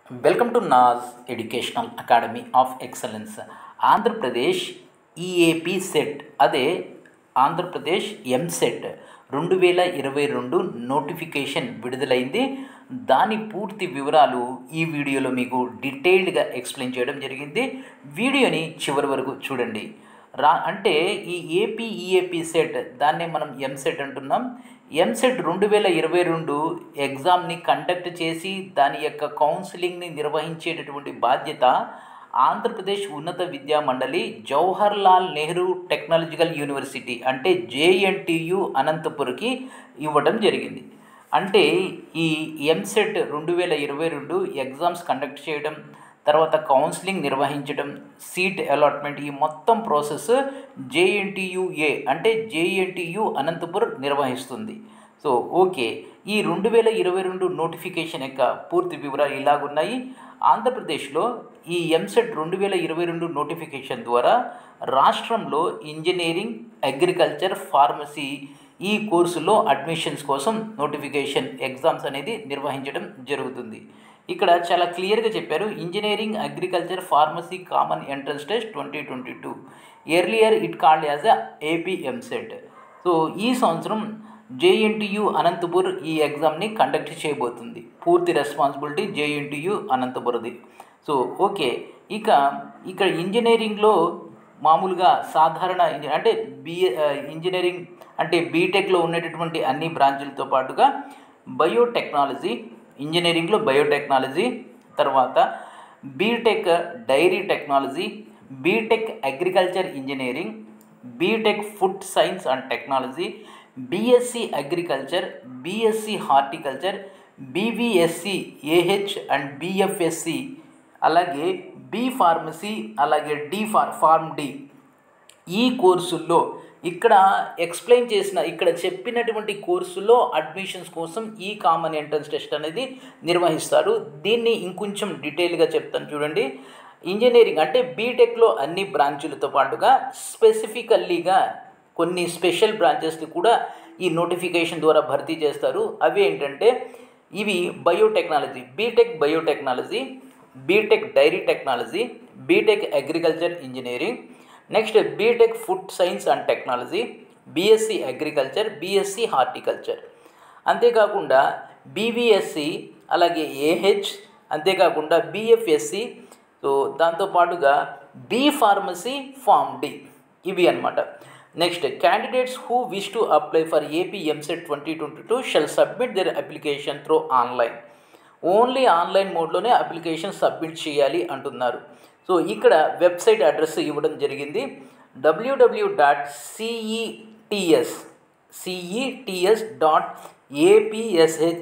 welcome to Naz educational academy of excellence Andhra Pradesh EAPCET అదే ఆంధ్రప్రదేశ్ ఎంసెట్ రెండు వేల ఇరవై రెండు నోటిఫికేషన్ విడుదలైంది దాని పూర్తి వివరాలు ఈ వీడియోలో మీకు డీటెయిల్డ్గా ఎక్స్ప్లెయిన్ చేయడం జరిగింది వీడియోని చివరి వరకు చూడండి రా అంటే ఈ ఏపీ ఈఏపీ సెట్ దాన్నే మనం ఎంసెట్ అంటున్నాం ఎంసెట్ రెండు వేల ఇరవై రెండు ఎగ్జామ్ని కండక్ట్ చేసి దాని యొక్క కౌన్సిలింగ్ని నిర్వహించేటటువంటి బాధ్యత ఆంధ్రప్రదేశ్ ఉన్నత విద్యా మండలి జవహర్ లాల్ నెహ్రూ టెక్నాలజికల్ యూనివర్సిటీ అంటే జేఎన్టీయు అనంతపురికి ఇవ్వడం జరిగింది అంటే ఈ ఎంసెట్ రెండు వేల ఇరవై రెండు ఎగ్జామ్స్ కండక్ట్ చేయడం తర్వాత కౌన్సిలింగ్ నిర్వహించడం సీట్ అలాట్మెంట్ ఈ మొత్తం ప్రాసెస్ జేఎన్టీయుఏ అంటే జేఎన్టీయు అనంతపుర్ నిర్వహిస్తుంది సో ఓకే ఈ రెండు వేల ఇరవై రెండు నోటిఫికేషన్ యొక్క పూర్తి వివరాలు ఇలాగున్నాయి ఆంధ్రప్రదేశ్లో ఈ ఎంసెట్ రెండు వేల ఇరవై రెండు నోటిఫికేషన్ ద్వారా రాష్ట్రంలో ఇంజనీరింగ్ అగ్రికల్చర్ ఫార్మసీ ఈ కోర్సులో అడ్మిషన్స్ కోసం నోటిఫికేషన్ ఎగ్జామ్స్ అనేది నిర్వహించడం జరుగుతుంది ఇక్కడ చాలా క్లియర్గా చెప్పారు engineering agriculture pharmacy common entrance test twenty twenty two earlier it called as a AP EAMCET so ఈ సంవత్సరం జేఎన్టీయు అనంతపూర్ ఈ ఎగ్జామ్ని కండక్ట్ చేయబోతుంది పూర్తి రెస్పాన్సిబిలిటీ జేఎన్టీయు అనంతపురది సో ఓకే ఇక ఇక్కడ ఇంజనీరింగ్లో మామూలుగా సాధారణ ఇంజ అంటే బిఏ ఇంజనీరింగ్ అంటే బీటెక్లో ఉండేటటువంటి అన్ని బ్రాంచులతో పాటుగా బయోటెక్నాలజీ ఇంజనీరింగ్లో బయోటెక్నాలజీ తర్వాత B Tech dairy technology B Tech agriculture engineering B Tech food science and technology BSc agriculture BSc horticulture BVSc AH and BFSc అలాగే బి ఫార్మసీ అలాగే డి ఫార్ ఫార్మ్ డి ఈ కోర్సుల్లో ఇక్కడ ఎక్స్ప్లెయిన్ చేసిన ఇక్కడ చెప్పినటువంటి కోర్సులో అడ్మిషన్స్ కోసం ఈ కామన్ ఎంట్రన్స్ టెస్ట్ అనేది నిర్వహిస్తారు దీన్ని ఇంకొంచెం డీటెయిల్గా చెప్తాను చూడండి ఇంజనీరింగ్ అంటే బీటెక్లో అన్ని బ్రాంచులతో పాటుగా స్పెసిఫికల్లీగా కొన్ని స్పెషల్ బ్రాంచెస్ని కూడా ఈ నోటిఫికేషన్ ద్వారా భర్తీ చేస్తారు అవి ఏంటంటే ఇవి biotechnology B Tech biotechnology B Tech dairy technology B Tech agriculture engineering next B Tech food science and technology BSc agriculture BSc horticulture అంతేకాకుండా బీవీఎస్సి అలాగే ఏహెచ్ అంతేకాకుండా బీఎఫ్ఎస్సి సో దాంతోపాటుగా బీ ఫార్మసీ ఫార్మ్ డి ఇవి అనమాట next candidates who wish to apply for AP EAMCET twenty twenty two shall submit their application through online only online మోడ్లోనే application submit చేయాలి అంటున్నారు so ఇక్కడ website address ఇవ్వడం జరిగింది WW dot CETS CETS dot APSH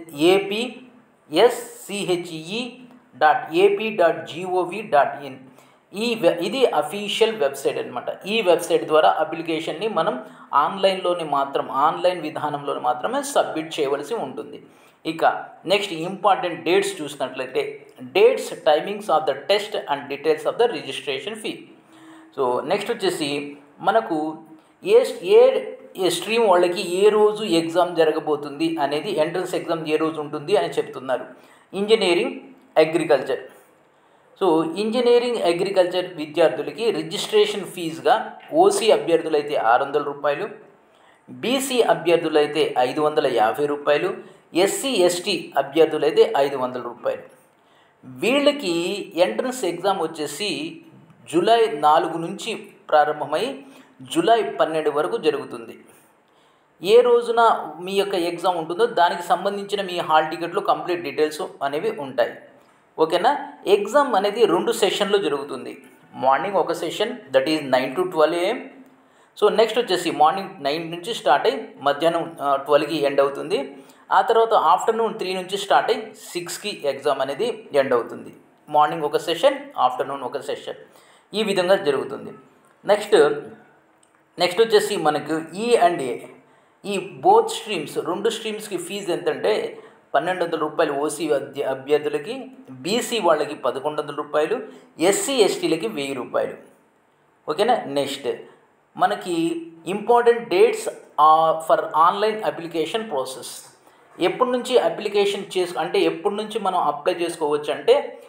APSCHE dot AP dot GOV dot in ఈ ఇది official website అనమాట ఈ వెబ్సైట్ ద్వారా అప్లికేషన్ని మనం ఆన్లైన్లోని మాత్రం ఆన్లైన్ విధానంలో మాత్రమే సబ్మిట్ చేయవలసి ఉంటుంది ఇక నెక్స్ట్ ఇంపార్టెంట్ డేట్స్ చూసినట్లయితే dates timings of the test and details of the registration fee so next వచ్చేసి మనకు ఏ ఏ స్ట్రీమ్ వాళ్ళకి ఏ రోజు ఎగ్జామ్ జరగబోతుంది అనేది ఎంట్రన్స్ ఎగ్జామ్ ఏ రోజు ఉంటుంది అని చెప్తున్నారు engineering agriculture so engineering agriculture విద్యార్థులకి రిజిస్ట్రేషన్ ఫీజుగా ఓసీ అభ్యర్థులైతే ఆరు వందల రూపాయలు బీసీ అభ్యర్థులైతే ఐదు వందల యాభై రూపాయలు ఎస్సీ ఎస్టీ అభ్యర్థులైతే ఐదు వందల రూపాయలు వీళ్ళకి ఎంట్రన్స్ ఎగ్జామ్ వచ్చేసి జూలై నాలుగు నుంచి ప్రారంభమై జూలై పన్నెండు వరకు జరుగుతుంది ఏ రోజున మీ యొక్క ఎగ్జామ్ ఉంటుందో దానికి సంబంధించిన మీ హాల్ టికెట్లు కంప్లీట్ డీటెయిల్స్ అనేవి ఉంటాయి ఓకేనా ఎగ్జామ్ అనేది రెండు సెషన్లో జరుగుతుంది మార్నింగ్ ఒక session that is nine to twelve AM so next వచ్చేసి మార్నింగ్ నైన్ నుంచి స్టార్ట్ అయ్యి మధ్యాహ్నం ట్వెల్వ్కి ఎండ్ అవుతుంది ఆ తర్వాత ఆఫ్టర్నూన్ త్రీ నుంచి స్టార్ట్ అయ్యి సిక్స్కి ఎగ్జామ్ అనేది ఎండ్ అవుతుంది మార్నింగ్ ఒక సెషన్ ఆఫ్టర్నూన్ ఒక సెషన్ ఈ విధంగా జరుగుతుంది నెక్స్ట్ నెక్స్ట్ వచ్చేసి మనకు ఈ అండ్ ఏ ఈ బోత్ స్ట్రీమ్స్ రెండు స్ట్రీమ్స్కి ఫీజు ఎంతంటే పన్నెండు వందల రూపాయలు ఓసీ అభ్యర్థులకి బీసీ వాళ్ళకి పదకొండు వందల రూపాయలు ఎస్సీ ఎస్టీలకి వెయ్యి రూపాయలు ఓకేనా నెక్స్ట్ మనకి important dates for online application process ఎప్పటి నుంచి అప్లికేషన్ చేసు అంటే ఎప్పటి నుంచి మనం అప్లై చేసుకోవచ్చు అంటే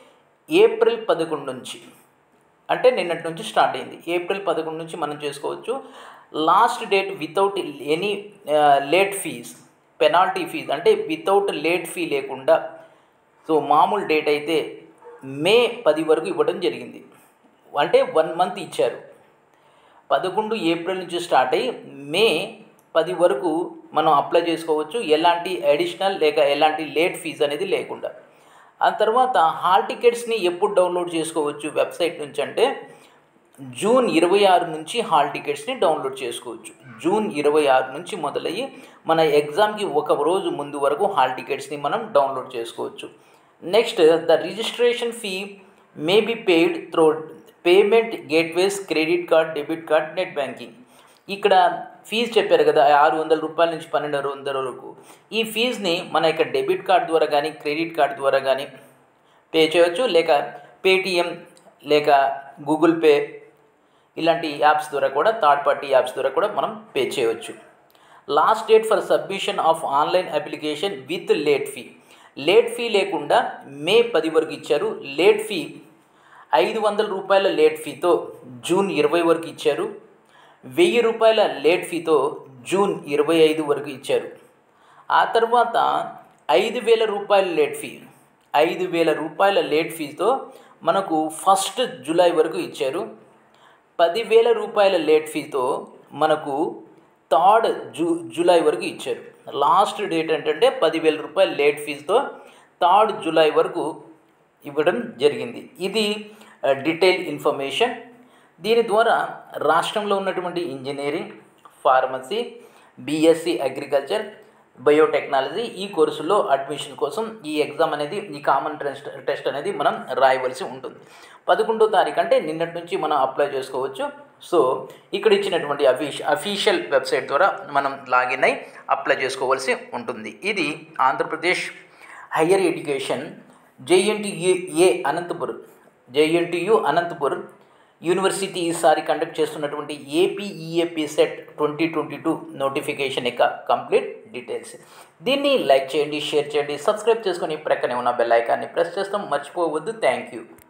ఏప్రిల్ పదకొండు నుంచి అంటే నిన్నటి నుంచి స్టార్ట్ అయింది ఏప్రిల్ పదకొండు నుంచి మనం చేసుకోవచ్చు last date without any late fees penalty fees అంటే వితౌట్ లేట్ ఫీ లేకుండా సో మామూలు డేట్ అయితే మే పది వరకు ఇవ్వడం జరిగింది అంటే వన్ మంత్ ఇచ్చారు పదకొండు ఏప్రిల్ నుంచి స్టార్ట్ అయ్యి మే పది వరకు మనం అప్లై చేసుకోవచ్చు ఎలాంటి అడిషనల్ లేక ఎలాంటి లేట్ ఫీజు అనేది లేకుండా ఆ తర్వాత హాల్ టికెట్స్ని ఎప్పుడు డౌన్లోడ్ చేసుకోవచ్చు వెబ్సైట్ నుంచి అంటే జూన్ ఇరవై ఆరు నుంచి హాల్ టికెట్స్ని డౌన్లోడ్ చేసుకోవచ్చు జూన్ ఇరవై ఆరు నుంచి మొదలయ్యి మన ఎగ్జామ్కి ఒక రోజు ముందు వరకు హాల్ టికెట్స్ని మనం డౌన్లోడ్ చేసుకోవచ్చు next the registration fee may be paid through payment gateways credit card debit card net banking ఇక్కడ ఫీజు చెప్పారు కదా ఆరు వందల రూపాయల నుంచి పన్నెండు వందల వరకు ఈ ఫీజుని మన యొక్క డెబిట్ కార్డ్ ద్వారా కానీ క్రెడిట్ కార్డ్ ద్వారా కానీ పే చేయవచ్చు లేక పేటిఎం లేక గూగుల్ పే ఇలాంటి యాప్స్ ద్వారా కూడా థర్డ్ పార్టీ యాప్స్ ద్వారా కూడా మనం పే చేయవచ్చు last date for submission of online application with late fee late fee లేకుండా మే పది వరకు ఇచ్చారు లేట్ ఫీ ఐదు వందల రూపాయల లేట్ ఫీతో జూన్ ఇరవై వరకు ఇచ్చారు వెయ్యి రూపాయల లేట్ ఫీతో జూన్ ఇరవై ఐదు వరకు ఇచ్చారు ఆ తర్వాత ఐదు వేల రూపాయల లేట్ ఫీ ఐదు వేల రూపాయల లేట్ ఫీతో మనకు ఫస్ట్ జూలై వరకు ఇచ్చారు పదివేల రూపాయల లేట్ ఫీతో మనకు థర్డ్ జూ జూలై వరకు ఇచ్చారు లాస్ట్ డేట్ ఏంటంటే పదివేల రూపాయల లేట్ ఫీజుతో థర్డ్ జూలై వరకు ఇవ్వడం జరిగింది ఇది డీటెయిల్ ఇన్ఫర్మేషన్ దీని ద్వారా రాష్ట్రంలో ఉన్నటువంటి engineering pharmacy BSc agriculture biotechnology ఈ కోర్సులో అడ్మిషన్ కోసం ఈ ఎగ్జామ్ అనేది ఈ కామన్ టెస్ట్ టెస్ట్ అనేది మనం రాయవలసి ఉంటుంది పదకొండో తారీఖు అంటే నిన్నటి నుంచి మనం అప్లై చేసుకోవచ్చు సో ఇక్కడ ఇచ్చినటువంటి అఫీష్ అఫీషియల్ వెబ్సైట్ ద్వారా మనం లాగిన్ అయి అప్లై చేసుకోవాల్సి ఉంటుంది ఇది Andhra Pradesh higher education JNTA Anantapuram JNTU Anantapuram university ఈసారి కండక్ట్ చేస్తున్నటువంటి APEAP set twenty twenty two notification యొక్క కంప్లీట్ డీటెయిల్స్ దీన్ని లైక్ చేయండి షేర్ చేయండి సబ్స్క్రైబ్ చేసుకొని ప్రక్కనే ఉన్న బెల్ ఐకాన్ని ప్రెస్ చేస్తాం మర్చిపోవద్దు థ్యాంక్ యూ